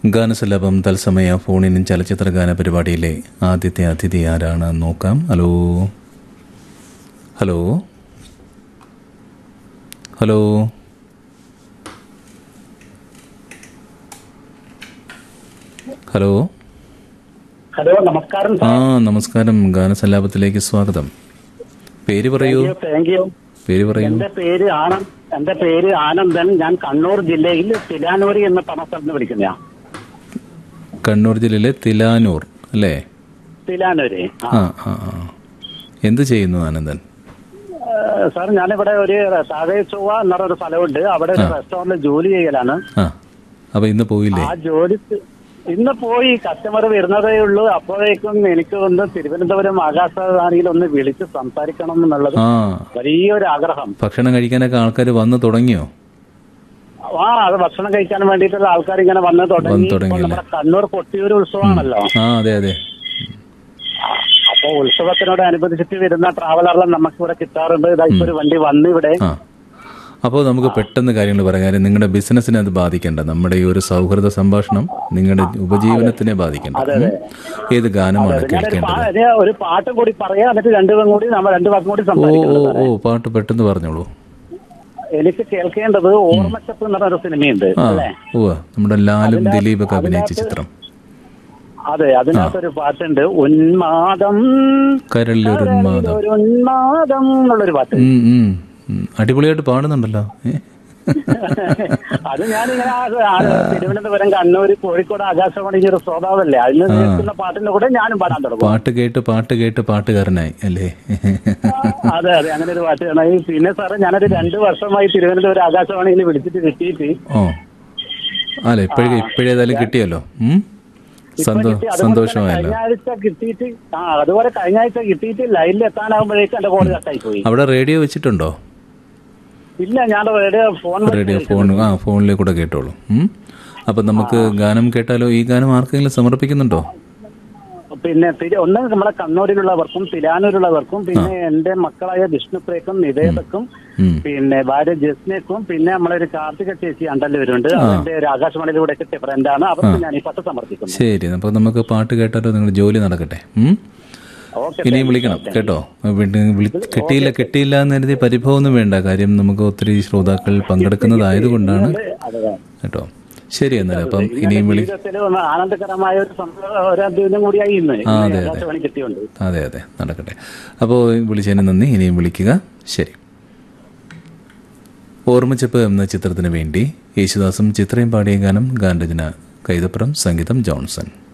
ഗാനസല്ലാപം തത്സമയ ഫോണിനും ചലച്ചിത്ര ഗാന പരിപാടിയിലെ ആദ്യത്തെ അതിഥി ആരാണ് നോക്കാം hello hello hello hello hello നമസ്കാരം ആ നമസ്കാരം ഗാനസല്ലാപത്തിലേക്ക് സ്വാഗതം പേര് പറയൂ താങ്ക് യു പേര് പറയൂ എന്റെ പേര് ആനന്ദ് എന്റെ പേര് ആനന്ദൻ ഞാൻ കണ്ണൂർ ജില്ലയിൽ തിലാനൂരി എന്ന പറഞ്ഞ സ്ഥലത്ത് വിളിക്കുന്നയാ കണ്ണൂർ ജില്ലയിലെ തിലാനൂർ അല്ലേ തിലാനൂര് ആ. ആ ആ ആ എന്ത് ചെയ്യുന്നു ആനന്ദൻ ഏഹ് സാർ ഞാനിവിടെ ഒരു താഴെ ചൊവ്വ എന്നൊരു ഒരു സ്ഥലമുണ്ട് അവിടെ ഒരു റെസ്റ്റോറന്റിൽ ജോലി ചെയ്യലാണ് ആ അപ്പൊ ഇന്ന് പോയില്ലേ ആ ജോലി ഇന്ന് പോയി കസ്റ്റമർ വരുന്നതേ ഉള്ളൂ അപ്പോഴേക്കും എനിക്ക് ഒന്ന് തിരുവനന്തപുരം ആകാശവാണിയിൽ ഒന്ന് വിളിച്ച് സംസാരിക്കണം എന്നുള്ളത് ആ വലിയൊരു ആഗ്രഹം ഭക്ഷണം കഴിക്കാനൊക്കെ ആൾക്കാർ വന്നു തുടങ്ങിയോ ആ അത് ഭക്ഷണം കഴിക്കാൻ വേണ്ടിയിട്ടുള്ള ആൾക്കാർ ഇങ്ങനെ വന്ന് തുടങ്ങി വന്ന് ഇപ്പോൾ തുടങ്ങിയല്ലേ? നമ്മുടെ കണ്ണൂർ കൊട്ടിയൂർ ഉത്സവമാണല്ലോ ആ അതെ അതെ അപ്പൊ ഉത്സവത്തിനോട് അനുബന്ധിച്ചിട്ട് വരുന്ന ട്രാവലറെല്ലാം നമുക്ക് ഇവിടെ കിട്ടാറുണ്ട് ഇതാ ഇപ്പൊ ഒരു വണ്ടി വന്ന് ഇവിടെ ആ അപ്പോൾ നമുക്ക് പെട്ടെന്ന് കാര്യങ്ങൾ പറയാം കാര്യം നിങ്ങളുടെ ബിസിനസ്സിനെ അത് ബാധിക്കേണ്ട നമ്മുടെ ഈ ഒരു സൗഹൃദ സംഭാഷണം നിങ്ങളുടെ ഉപജീവനത്തിനെ ബാധിക്കേണ്ട ഉം. ഏത് ഗാനമാണ് ഞാനൊരു കേൾക്കേണ്ടത് പാ- ഞാൻ ഒരു പാട്ടും കൂടി പറയാം എന്നിട്ട് രണ്ടുപേരും കൂടി നമ്മൾ രണ്ടു വാക്കും കൂടി ഓ ഓ സംസാരിക്കുന്നത് ഓ പാട്ട് പെട്ടെന്ന് പറഞ്ഞോളൂ എനിക്ക് കേൾക്കേണ്ടത് ഓർമ്മച്ചപ്പ് എന്ന് പറഞ്ഞ ഒരു സിനിമയുണ്ട് ആ അല്ലേ ഓ നമ്മുടെ ലാലും ദിലീപൊക്കെ അഭിനയിച്ച ചിത്രം അതെ അതിനകത്തൊരു പാട്ടുണ്ട് ഉന്മാദം കരളിലൊരു ഉന്മാദം ഒരു ഉന്മാദം എന്നുള്ളൊരു പാട്ട് ഉം, ഉം, ഉം. അടിപൊളിയായിട്ട് പാടുന്നുണ്ടല്ലോ ഏ? അത് ഞാനിങ്ങനെ ആ- ആ തിരുവനന്തപുരം കണ്ണൂർ കോഴിക്കോട് ആകാശവാണി ഒരു ശ്രോതാവല്ലേ അതിന് കേൾക്കുന്ന പാട്ടിന്റെ കൂടെ ഞാനും പാടാൻ തുടങ്ങും പാട്ട് കേട്ട് പാട്ട് കേട്ട് പാട്ടുകാരനായി അല്ലേ അതെ അതെ അങ്ങനെ ഒരു പാട്ട് കാണാം. ഈ പിന്നെ സാറേ ഞാനൊരു രണ്ടു വർഷമായി തിരുവനന്തപുരം ആകാശവാണിയിൽ വിളിച്ചിട്ട് കിട്ടിയിട്ട് ഓ അല്ല ഇപ്പോഴേ ഇപ്പോഴേതായാലും കിട്ടിയല്ലോ ഉം? സന്തോ കിട്ടി. അതുപോലെ തന്നെ സന്തോഷമായല്ലോ കഴിഞ്ഞ ആഴ്ച കിട്ടിയിട്ട് ആ അതുപോലെ കഴിഞ്ഞ ആഴ്ച കിട്ടിയിട്ട് ലൈനിൽ എത്താനാകുമ്പോഴേക്കും എന്റെ കോൾ കട്ടായി പോയി അവിടെ റേഡിയോ വെച്ചിട്ടുണ്ടോ ഇല്ല ഞാൻ റേഡിയോ ഫോൺ വഴി റേഡിയോ ഫോൺ ആ ഫോണിൽ കൂടെ കേട്ടോളൂ ഉം? അപ്പൊ നമുക്ക് ഗാനം കേട്ടാലോ ഈ ഗാനം ആർക്കെങ്കിലും സമർപ്പിക്കുന്നുണ്ടോ പിന്നെ തിരു- ഒന്ന് നമ്മളെ കണ്ണൂരിലുള്ളവർക്കും തിരാനൂരുള്ളവർക്കും പിന്നെ എന്റെ മക്കളായ വിഷ്ണുപ്രേക്കും നിവേദക്കും ഉം. പിന്നെ ഭാര്യ ജസ്നയ്ക്കും പിന്നെ നമ്മളെ ഒരു കാർത്തിക ചേച്ചി അണ്ടല്ലൂരുണ്ട് അവരുടെ ഒരു ആകാശവാണിയിലൂടെ കിട്ടിയ ഫ്രണ്ടാണ് അവർക്ക് ഞാൻ ഈ പത്ത് സമർപ്പിക്കുന്നു ശരി അപ്പൊ നമുക്ക് പാട്ട് കേട്ടാലോ നിങ്ങളുടെ ജോലി നടക്കട്ടെ ഉം? ഓക്കെ ഇനിയും വിളിക്കണം കേട്ടോ പിന്നെ വിളി- കിട്ടിയില്ല കിട്ടിയില്ല എന്ന് കരുതി പരിഭവമൊന്നും വേണ്ട കാര്യം നമുക്ക് ഒത്തിരി ശ്രോതാക്കൾ പങ്കെടുക്കുന്നതായതുകൊണ്ടാണ് അതെ കേട്ടോ ശരി എന്നാലും അപ്പം ഇനിയും വിളി ജീവിതത്തിൽ ഒന്ന് ആനന്ദകരമായ ഒരു സംഭവം ഒരു ദിനം കൂടിയായി ഇന്ന് ആ, അതെ, അതെ. ആകാശവാണി കിട്ടിയുണ്ട് അതെ അതെ നടക്കട്ടെ അപ്പോൾ വിളിച്ചതിന് നന്ദി ഇനിയും വിളിക്കുക ശരി ഓർമ്മച്ചപ്പ് എന്ന ചിത്രത്തിന് വേണ്ടി യേശുദാസും ചിത്രയും പാടിയ ഗാനം ഗാനരചന കൈതപ്പുറം സംഗീതം ജോൺസൺ